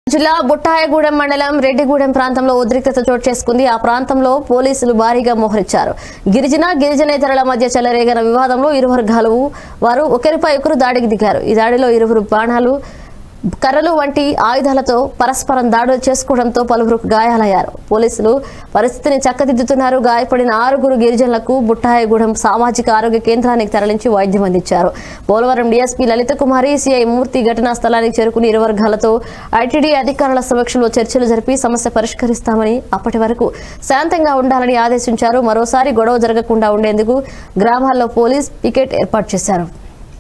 జిల్లా బుట్టాయగూడెం మండలం రెడ్డిగూడెం ప్రాంతంలో ఉద్రిక్తత చోటు చేసుకుంది ఆ ప్రాంతంలో పోలీసులు భారీగా మోహరించారు గిరిజన గిరిజనేతరుల మధ్య చెలరేగిన వివాదంలో ఇరు వర్గాలు వారు ఒకరిపై ఒకరు దాడికి దిగారు ఈ దాడిలో ఇరువురు బాణాలు కర్రలు వంటి ఆయుధాలతో పరస్పరం దాడులు చేసుకోవడంతో పలువురు గాయాలయ్యారు పోలీసులు పరిస్థితిని చక్కదిద్దుతున్నారు గాయపడిన ఆరుగురు గిరిజనులకు బుట్టాయగూడెం సామాజిక ఆరోగ్య కేంద్రానికి తరలించి వైద్యం అందించారు పోలవరం డీఎస్పీ లలిత కుమారి సిఐ మూర్తి ఘటనా స్థలానికి చేరుకుని ఇరు వర్గాలతో ఐటీడీ అధికారుల సమక్షంలో చర్చలు జరిపి సమస్య పరిష్కరిస్తామని అప్పటి వరకు శాంతంగా ఉండాలని ఆదేశించారు మరోసారి గొడవ జరగకుండా ఉండేందుకు గ్రామాల్లో పోలీస్ పికెట్ ఏర్పాటు చేశారు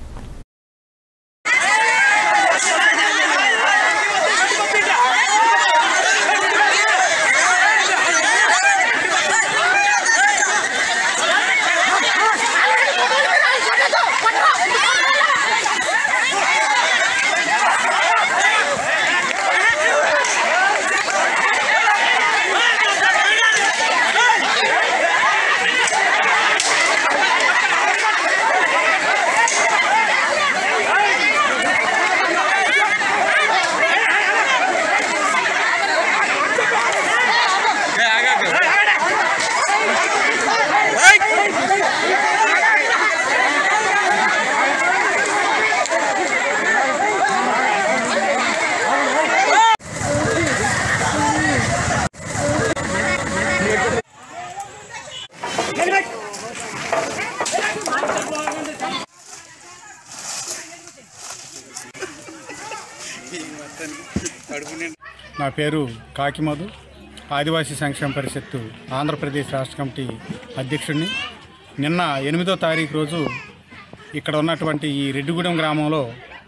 నా పేరు కాకిమధు ఆదివాసీ సంక్షేమ పరిషత్తు ఆంధ్రప్రదేశ్ రాష్ట్ర కమిటీ అధ్యక్షుడిని నిన్న ఎనిమిదో తారీఖు రోజు ఇక్కడ ఉన్నటువంటి ఈ రెడ్డిగూడెం గ్రామంలో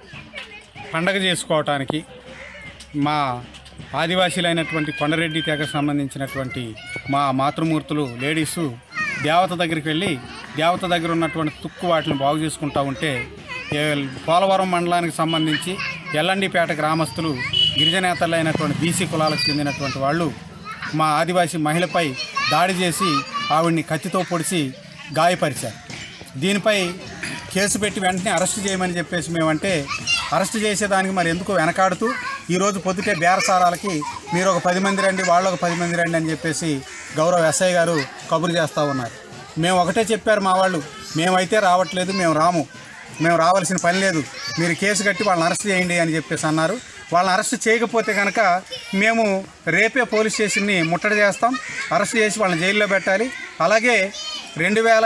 పండగ చేసుకోవటానికి మా ఆదివాసీలైనటువంటి కొండరెడ్డి తెగకు సంబంధించినటువంటి మా మాతృమూర్తులు లేడీసు దేవత దగ్గరికి వెళ్ళి దేవత దగ్గర ఉన్నటువంటి తుక్కు వాటిని బాగు చేసుకుంటూ ఉంటే ఏ- పోలవరం మండలానికి సంబంధించి ఎల్లండిపేట గ్రామస్తులు గిరిజనేతలైనటువంటి బీసీ కులాలకు చెందినటువంటి వాళ్ళు మా ఆదివాసీ మహిళపై దాడి చేసి ఆవిడ్ని కత్తితో పొడిచి గాయపరిచారు దీనిపై కేసు పెట్టి వెంటనే అరెస్ట్ చేయమని చెప్పేసి మేమంటే అరెస్ట్ చేసేదానికి మరి ఎందుకు వెనకాడుతూ ఈరోజు పొద్దుటే బేరసారాలకి మీరు ఒక పది మంది రండి వాళ్ళు ఒక పది మంది రండి అని చెప్పేసి గౌరవ ఎస్ఐ గారు కబురు చేస్తూ ఉన్నారు మేము ఒకటే చెప్పారు మా వాళ్ళు మేమైతే రావట్లేదు మేము రాము మేము రావాల్సిన పని లేదు మీరు కేసు కట్టి వాళ్ళని అరెస్ట్ చేయండి అని చెప్పేసి అన్నారు వాళ్ళని అరెస్ట్ చేయకపోతే కనుక మేము రేపే పోలీస్ స్టేషన్ని ముట్టడి చేస్తాం అరెస్ట్ చేసి వాళ్ళని జైల్లో పెట్టాలి అలాగే రెండు వేల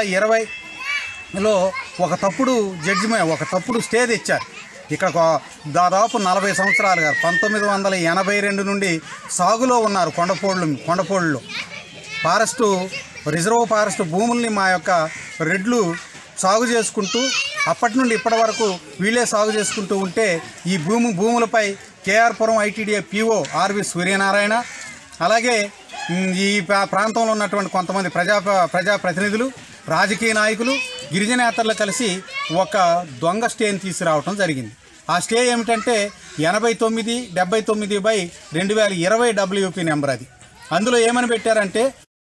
ఇరవైలో ఒక తప్పుడు జడ్జిమెంట్ ఒక తప్పుడు స్టే తెచ్చారు ఇక్కడ ఒక దాదాపు నలభై సంవత్సరాలు గారు పంతొమ్మిది వందల ఎనభై రెండు నుండి సాగులో ఉన్నారు Kondapollu Kondapollu forest reserve forest భూముల్ని మా యొక్క రెడ్లు సాగు చేసుకుంటూ అప్పటి నుండి ఇప్పటి వరకు వీళ్ళే సాగు చేసుకుంటూ ఉంటే ఈ భూమి భూములపై K R Puram ITDA PO RV Suryanarayana అలాగే మ్, ఈ ప్రా- ప్రాంతంలో ఉన్నటువంటి కొంతమంది ప్రజా ప్రజాప్రతినిధులు రాజకీయ నాయకులు గిరిజనేతలు కలిసి ఒక దొంగ స్టేని తీసుకురావటం జరిగింది ఆ స్టే ఏమిటంటే ఎనభై తొమ్మిది డెబ్బై తొమ్మిది బై రెండు వేల ఇరవై డబ్ల్యూపీ నెంబర్ అది అందులో ఏమని పెట్టారంటే